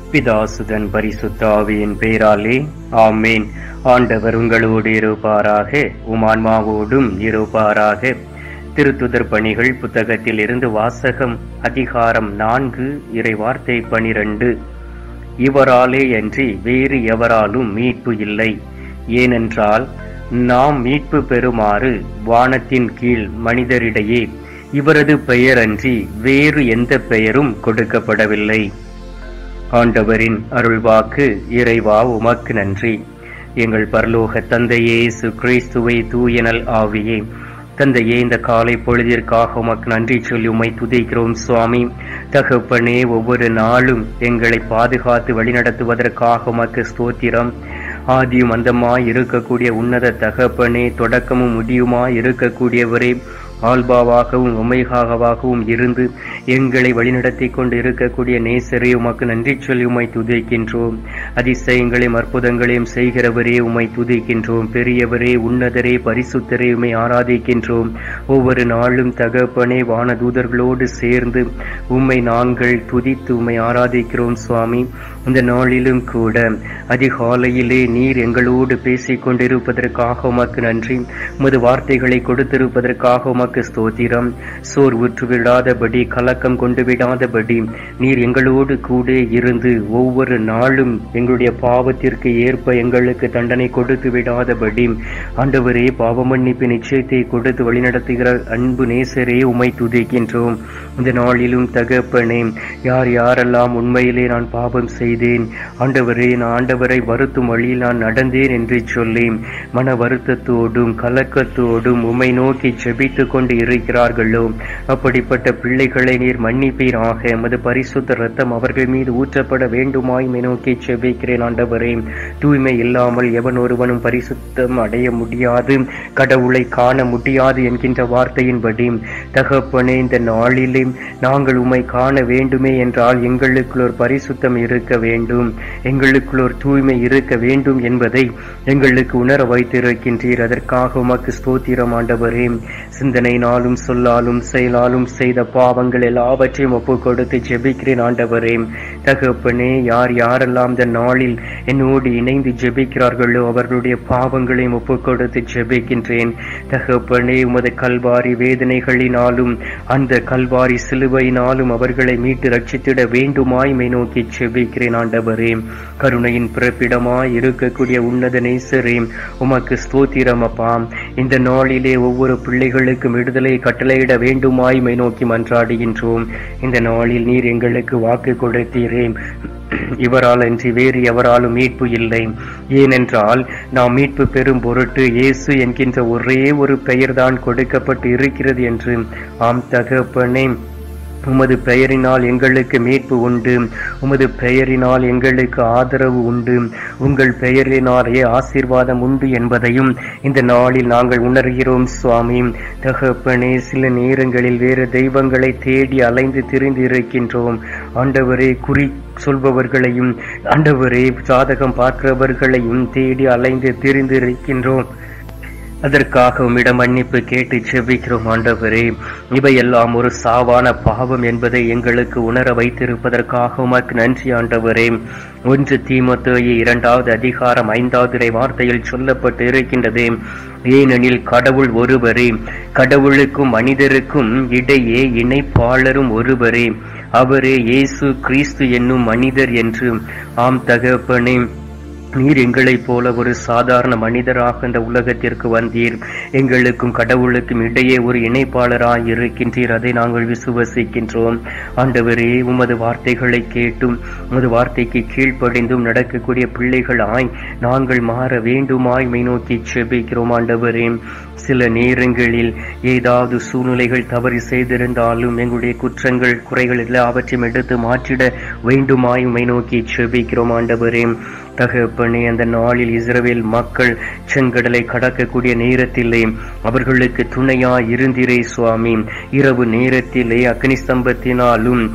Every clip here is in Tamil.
பிதாசுதன் பரிசுத்தாவியின் பேராலே ஆமேன் ஆண்டவர் உங்களோடு இருப்பாராக உமான்மாவோடும் இருப்பாராக திருத்துதர் பணிகள் புத்தகத்தில் இருந்து வாசகம் அதிகாரம் நான்கு இறைவார்த்தை பனிரெண்டு இவராலே அன்றி வேறு எவராலும் மீட்பு இல்லை ஏனென்றால் நாம் மீட்பு பெறுமாறு வானத்தின் கீழ் மனிதரிடையே இவரது பெயரன்றி வேறு எந்த பெயரும் கொடுக்கப்படவில்லை ஆண்டவரின் அருள்வாக்கு இறைவா உமக்கு நன்றி எங்கள் பரலோக தந்தையே இயேசு கிறிஸ்துவை தூயனல் ஆவியே தந்தையே இந்த காலை பொழுதிற்காக உமக்கு நன்றி சொல்லி உம்மை துதிக்கிறோம் சுவாமி தகப்பனே ஒவ்வொரு நாளும் எங்களை பாதுகாத்து வழிநடத்துவதற்காக உமக்கு ஸ்தோத்திரம் ஆதியும் அந்தமாய் இருக்கக்கூடிய உன்னத தகப்பனே தொடக்கமும் முடியுமாய் இருக்கக்கூடியவரே ஆல்பாவாகவும் ஒமைகாகவாகவும் இருந்து எங்களை வழிநடத்தி கொண்டு இருக்கக்கூடிய நேசரே உமக்கு நன்றி சொல்லி உமை துதிக்கின்றோம் அதிசயங்களையும் அற்புதங்களையும் செய்கிறவரே உமை துதிக்கின்றோம் பெரியவரே உன்னதரே பரிசுத்தரே உமை ஆராதிக்கின்றோம் ஒவ்வொரு நாளும் தகப்பனே வானதூதர்களோடு சேர்ந்து உம்மை நாங்கள் துதித்து உம்மை ஆராதிக்கிறோம் சுவாமி இந்த நாளிலும் கூட அதிகாலையிலே நீர் எங்களோடு பேசிக் கொண்டிருப்பதற்காக உமக்கு நன்றி உமது வார்த்தைகளை கொடுத்திருப்பதற்காக உமக்கு ஸ்தோத்திரம் சோர் உற்று விடாதபடி கலக்கம் கொண்டு விடாதபடி நீர் எங்களோடு கூட இருந்து ஒவ்வொரு நாளும் எங்களுடைய பாவத்திற்கு ஏற்ப எங்களுக்கு தண்டனை கொடுத்து விடாதபடி ஆண்டவரே பாவ மன்னிப்பு நிச்சயத்தை கொடுத்து வழிநடத்துகிற அன்பு நேசரே உமை துதிக்கின்றோம் இந்த நாளிலும் தகப்பனே யார் யாரெல்லாம் உண்மையிலே நான் பாவம் செய்தேன் ஆண்டவரே நான் ஆண்டவரை வருத்தும் வழியில் நான் நடந்தேன் என்று சொல்லி மன வருத்தத்தோடும் கலக்கத்தோடும் உம்மை நோக்கி செபித்து கொண்டு இருக்கிறார்களோ அப்படிப்பட்ட பிள்ளைகளை நீர் மன்னிப்பீராக எமது பரிசுத்த ரத்தம் அவர்கள் மீது ஊற்றப்பட வேண்டுமாய் மை நோக்கி செபிக்கிறேன் ஆண்டவரே தூய்மை இல்லாமல் எவன் ஒருவனும் பரிசுத்தம் அடைய முடியாது கடவுளை காண முடியாது என்கின்ற வார்த்தையின்படி தகப்பனே இந்த நாளிலே நாங்கள் உம்மை காண வேண்டுமே என்றால் எங்களுக்குள் ஒரு பரிசுத்தம் இருக்க வேண்டும் எங்களுக்குள் ஒரு தூய்மை இருக்க வேண்டும் என்பதை எங்களுக்கு உணர வைத்திருக்கின்றீர் அதற்காக உமக்கு ஸ்தோத்திரம் ஆண்டவரே சிந்தனையினாலும் சொல்லாலும் செயலாலும் செய்த பாவங்கள் எல்லாவற்றையும் ஒப்பு கொடுத்து ஜெபிக்கிறேன் ஆண்டவரே தகப்பனே யார் யாரெல்லாம் இந்த நாளில் என்னோடு இணைந்து ஜெபிக்கிறார்களோ அவர்களுடைய பாவங்களையும் ஒப்பு கொடுத்து ஜெபிக்கின்றேன் தகப்பனே உமது கல்வாரி வேதனைகளினாலும் அந்த கல்வாரி சிலுவையினாலும் அவர்களை மீட்டு ரட்சித்திட வேண்டுமாய் மை நோக்கி செபிக்கிறேன் ஆண்டவரே கருணையின் பிறப்பிடமாய் இருக்கக்கூடிய உன்னத நேசரே உமக்கு ஸ்தோத்திரம் அப்பா இந்த நாளிலே ஒவ்வொரு பிள்ளைகளுக்கும் விடுதலை கட்டளையிட வேண்டுமாய் மை நோக்கி மன்றாடுகின்றோம் இந்த நாளில் நீர் எங்களுக்கு வாக்கு கொடுத்தீரே இவரால் அன்றி வேறு எவராலும் மீட்பு இல்லை ஏனென்றால் நாம் மீட்பு பெறும் பொருட்டு இயேசு என்கின்ற ஒரே ஒரு பெயர்தான் கொடுக்கப்பட்டு இருக்கிறது என்று ஆம் தகப்பனே உமது பெயரினால் எங்களுக்கு மீட்பு உண்டு உமது பெயரினால் எங்களுக்கு ஆதரவு உண்டு உங்கள் பெயரினாலே ஆசீர்வாதம் உண்டு என்பதையும் இந்த நாளில் நாங்கள் உணர்கிறோம் சுவாமி தகப்பனே சில நேரங்களில் வேறு தெய்வங்களை தேடி அலைந்து திரிந்து இருக்கின்றோம் ஆண்டவரே குறி சொல்பவர்களையும் ஆண்டவரே சாதகம் பார்க்கிறவர்களையும் தேடி அலைந்து திரிந்து இருக்கின்றோம் அதற்காக உம்மிடம் மன்னிப்பு கேட்டு செபிக்கிறோம் ஆண்டவரே இவையெல்லாம் ஒரு சாவான பாவம் என்பதை எங்களுக்கு உணர வைத்திருப்பதற்காக உமக்கு நன்றி ஆண்டவரே ஒன்று தீமத்தேயு இரண்டாவது அதிகாரம் ஐந்தாவது வார்த்தையில் சொல்லப்பட்டு இருக்கின்றது ஏனெனில் கடவுள் ஒருவரே கடவுளுக்கும் மனிதருக்கும் இடையே இணைப்பாளரும் ஒருவரே அவரே இயேசு கிறிஸ்து என்னும் மனிதர் என்று ஆம் தகப்பனே நீர் எங்களைப் போல ஒரு சாதாரண மனிதராக இந்த உலகத்திற்கு வந்தீர் எங்களுக்கும் கடவுளுக்கும் இடையே ஒரு இணைப்பாளராய் இருக்கின்றீர் அதை நாங்கள் விசுவசிக்கின்றோம் ஆண்டவரே உமது வார்த்தைகளை கேட்டும் உமது வார்த்தைக்கு கீழ்ப்படிந்தும் நடக்கக்கூடிய பிள்ளைகளாய் நாங்கள் மாற வேண்டுமாய் மை நோக்கி செபிக்கிறோம் ஆண்டவரே சில நேரங்களில் ஏதாவது சூழ்நிலைகள் தவறு செய்திருந்தாலும் எங்களுடைய குற்றங்கள் குறைகள் எல்லாவற்றையும் எடுத்து மாற்றிட வேண்டுமாய் மை நோக்கி செபிக்கிறோம் ஆண்டவரே தகப்பனே அந்த நாளில் இஸ்ரவேல் மக்கள் செங்கடலை கடக்கக்கூடிய நேரத்திலே அவர்களுக்கு துணையா இருந்திரே சுவாமி இரவு நேரத்திலே அக்னி ஸ்தம்பத்தினாலும்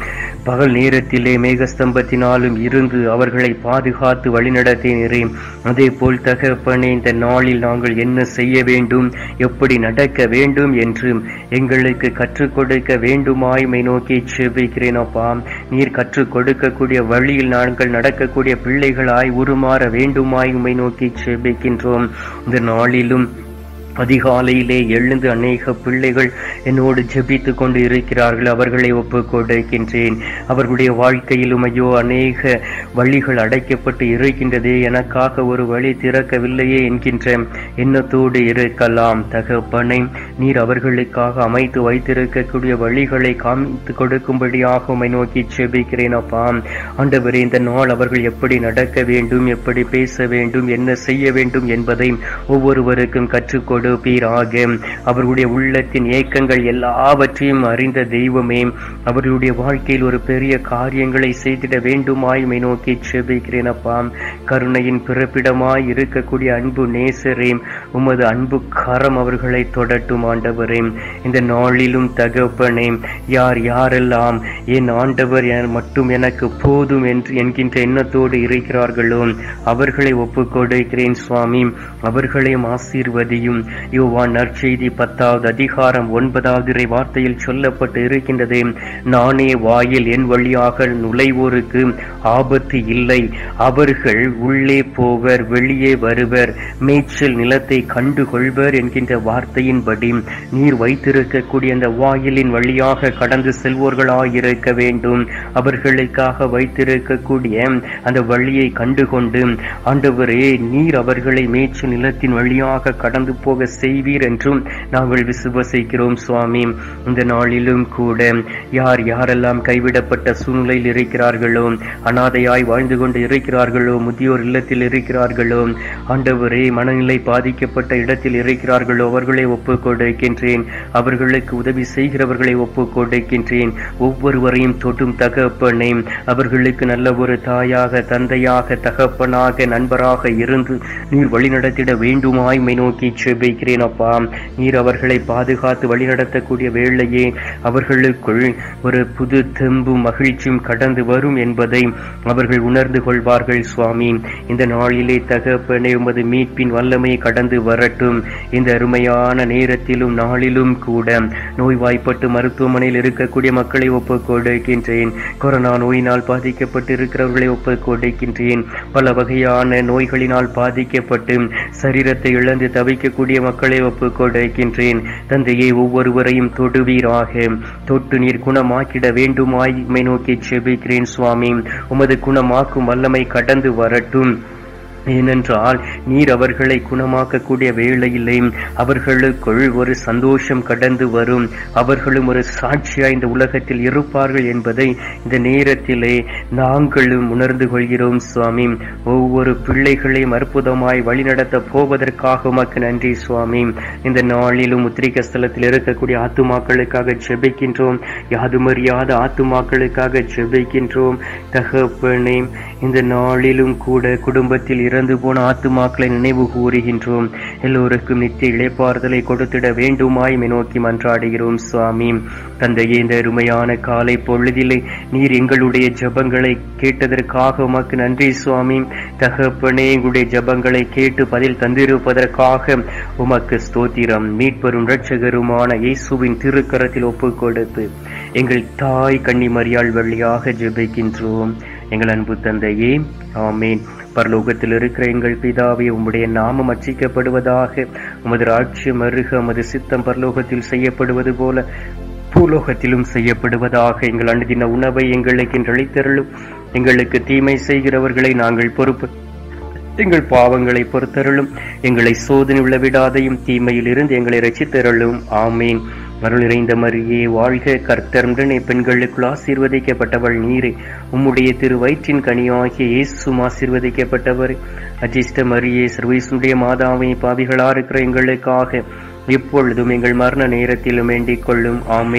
பகல் நேரத்திலே மேகஸ்தம்பத்தினாலும் இருந்து அவர்களை பாதுகாத்து வழிநடத்தினரே அதே போல் தகப்பனே இந்த நாளில் நாங்கள் என்ன செய்ய வேண்டும் எப்படி நடக்க வேண்டும் என்று எங்களுக்கு கற்றுக் கொடுக்க வேண்டுமாய்மை நோக்கி செபிக்கிறேன் அப்பா நீர் கற்றுக் கொடுக்கக்கூடிய வழியில் நாங்கள் நடக்கக்கூடிய பிள்ளைகளாய் உருமாற வேண்டுமாய் உம்மை நோக்கி செபிக்கின்றோம் இந்த நாளிலும் அதிகாலையிலே எழுந்து அநேக பிள்ளைகள் என்னோடு ஜெபித்து கொண்டு இருக்கிறார்கள் அவர்களை ஒப்புக் கொடுக்கின்றேன் அவர்களுடைய வாழ்க்கையிலும் ஐயோ அநேக வழிகள் அடைக்கப்பட்டு இருக்கின்றதே எனக்காக ஒரு வழி திறக்கவில்லையே என்கின்ற எண்ணத்தோடு இருக்கலாம் தகப்பனை நீர் அவர்களுக்காக அமைத்து வைத்திருக்கக்கூடிய வழிகளை காமித்து கொடுக்கும்படியாக உம்மை நோக்கி செபிக்கிறேன் அப்பா ஆண்டவரே இந்த நாள் அவர்கள் எப்படி நடக்க வேண்டும் எப்படி பேச வேண்டும் என்ன செய்ய வேண்டும் என்பதை ஒவ்வொருவருக்கும் கற்றுக் கொடுப்பீராக அவர்களுடைய உள்ளத்தின் ஏக்கங்கள் எல்லாவற்றையும் அறிந்த தெய்வமே அவர்களுடைய வாழ்க்கையில் ஒரு பெரிய காரியங்களை செய்திட வேண்டுமாய்மை நோக்கி செபிக்கிறேன் அப்பா கருணையின் பிறப்பிடமாய் இருக்கக்கூடிய அன்பு நேசரே உமது அன்பு கரம் அவர்களை தொடட்டும் ஆண்டவரே இந்த நாளிலும் தகப்பனே யார் யாரெல்லாம் என் ஆண்டவர் என- மட்டும் எனக்கு போதும் என்று என்கின்ற எண்ணத்தோடு இருக்கிறார்களோ அவர்களை ஒப்புக் கொடுக்கிறேன் சுவாமி அவர்களையும் ஆசீர்வதியும் யோவான் நற்செய்தி பத்தாவது அதிகாரம் ஒன்பதாவது இறை வார்த்தையில் சொல்லப்பட்டு இருக்கின்றது நானே வாயில் என் வழியாக நுழைவோருக்கு ஆபத்து இல்லை அவர்கள் உள்ளே போவர் வெளியே வருவர் மேய்ச்சல் நிலத்தை கண்டு கொள்வர் என்கின்ற வார்த்தையின்படி நீர் வைத்திருக்கக்கூடிய அந்த வாயிலின் வழியாக கடந்து செல்வோர்களாயிருக்க வேண்டும் அவர்களுக்காக வைத்திருக்கக்கூடிய அந்த வழியை கண்டுகொண்டு ஆண்டவரே நீர் அவர்களை மேய்ச்சல் நிலத்தின் வழியாக கடந்து போக செய்வீர் என்றும் நாங்கள் விசுவசிக்கிறோம் சுவாமி இந்த நாளிலும் கூட யார் யாரெல்லாம் கைவிடப்பட்ட சூழ்நிலையில் இருக்கிறார்களோ அனாதையாய் வாழ்ந்து கொண்டு இருக்கிறார்களோ முதியோர் இல்லத்தில் இருக்கிறார்களோ ஆண்டவரே மனநிலை பாதிக்கப்பட்ட இடத்தில் இருக்கிறார்களோ அவர்களை ஒப்புக் கொடுக்கின்றேன் அவர்களுக்கு உதவி செய்கிறவர்களை ஒப்புக் கொடுக்கின்றேன் ஒவ்வொருவரையும் தொட்டும் தகப்பனே அவர்களுக்கு நல்ல ஒரு தாயாக தந்தையாக தகப்பனாக நண்பராக இருந்து நீர் வழிநடத்திட வேண்டுமாய்மை நோக்கி செபிக்கிறேன் அப்பா நீர் அவர்களை பாதுகாத்து வழிநடத்தக்கூடிய வேளையே அவர்களுக்குள் ஒரு புது தெம்பும் மகிழ்ச்சியும் கடந்து வரும் என்பதை அவர்கள் உணர்ந்து கொள்வார்கள் சுவாமி இந்த நாளிலே தகப்பனே உமது மீட்பின் வல்லமை கடந்து வரட்டும் இந்த அருமையான நேரத்திலும் நாளிலும் கூட நோய்வாய்ப்பட்டு மருத்துவமனையில் இருக்கக்கூடிய மக்களை ஒப்புக் கொடுக்கின்றேன் கொரோனா நோயினால் பாதிக்கப்பட்டு இருக்கிறவர்களை ஒப்புக் கொடுக்கின்றேன் பல வகையான நோய்களினால் பாதிக்கப்பட்டு சரீரத்தை இழந்து தவிக்கக்கூடிய மக்களை ஒப்புக் கொடுக்கின்றேன் தந்தையே ஒவ்வொருவரையும் தொடுவீராக தொட்டு நீர் குணமாக்கிட வேண்டுமாய் நோக்கி செபிக்கிறேன் சுவாமி உமது குணமாக்கும் வல்லமை கடந்து வரட்டும் ஏனென்றால் நீர் அவர்களை குணமாக்கக்கூடிய வேளையிலே அவர்களுக்குள் ஒரு சந்தோஷம் கடந்து வரும் அவர்களும் ஒரு சாட்சியாய் இந்த உலகத்தில் இருப்பார்கள் என்பதை இந்த நேரத்திலே நாங்களும் உணர்ந்து கொள்கிறோம் சுவாமி ஒவ்வொரு பிள்ளைகளையும் அற்புதமாய் வழிநடத்த போவதற்காக உமக்கு நன்றி சுவாமி இந்த நாளிலும் உத்திரிக்க ஸ்தலத்தில் இருக்கக்கூடிய ஆத்துமாக்களுக்காக ஜெபிக்கின்றோம் யாதுமறியாத ஆத்துமாக்களுக்காக ஜெபிக்கின்றோம் தகப்பனே இந்த நாளிலும் கூட குடும்பத்தில் இறந்து போன ஆத்துமாக்களை நினைவு கூறுகின்றோம் எல்லோருக்கும் நித்திய இளைப்பாறுதலை கொடுத்திட வேண்டுமாய் உம்மை நோக்கி மன்றாடுகிறோம் சுவாமி தந்தையே இந்த அருமையான காலை பொழுதிலே நீர் எங்களுடைய ஜெபங்களை கேட்டதற்காக உமக்கு நன்றி சுவாமி தகப்பனே எங்களுடைய ஜெபங்களை கேட்டு பதில் தந்திருப்பதற்காக உமக்கு ஸ்தோத்திரம் மீட்பெரும் இரட்சகருமான இயேசுவின் திருக்கரத்தில் ஒப்புக் கொடுத்து எங்கள் தாய் கன்னிமரியாள் வழியாக ஜெபிக்கின்றோம் எங்கள் அன்பு தந்தையே ஆமேன் பரலோகத்தில் இருக்கிற எங்கள் பிதாவே உம்முடைய நாமம் அச்சிக்கப்படுவதாக உமது ராட்சியம் அருக உமது சித்தம் பரலோகத்தில் செய்யப்படுவது போல பூலோகத்திலும் செய்யப்படுவதாக எங்கள் அணுதின உணவை எங்களுக்கு இன்று அளித்தருளும் எங்களுக்கு தீமை செய்கிறவர்களை நாங்கள் பொறுப்பு எங்கள் பாவங்களை பொறுத்தருளும் எங்களை சோதனை உள்ள விடாதையும் தீமையில் இருந்து எங்களை ரசித்தருளும் ஆமீன் அருள் நிறைந்த மரியே வாழ்க கர்த்தருடனே பெண்களுக்குள் ஆசீர்வதிக்கப்பட்டவள் நீரே உம்முடைய திரு வயிற்றின் கனியாகிய இயேசும் ஆசீர்வதிக்கப்பட்டவர் அஜிஷ்ட மரியே சர்வீசுடைய மாதாவை பாவிகளா இருக்கிற எங்களுக்காக இப்பொழுதும் எங்கள் மரண நேரத்திலும் வேண்டிக் கொள்ளும் ஆமேன்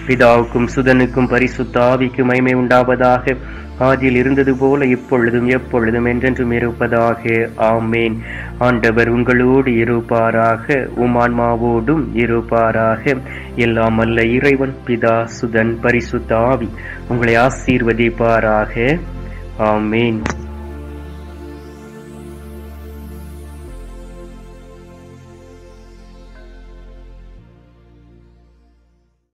பிதாவுக்கும் சுதனுக்கும் பரிசுத்த ஆவிக்கும் மகிமை உண்டாவதாக ஆதியில் இருந்தது போல இப்பொழுதும் எப்பொழுதும் என்றென்றும் இருப்பதாக ஆமேன் ஆண்டவர் உங்களோடு இருப்பாராக உமான்மாவோடும் இருப்பாராக எல்லாம் அல்ல இறைவன் பிதா சுதன் பரிசுத்த ஆவி உங்களை ஆசீர்வதிப்பாராக ஆமேன்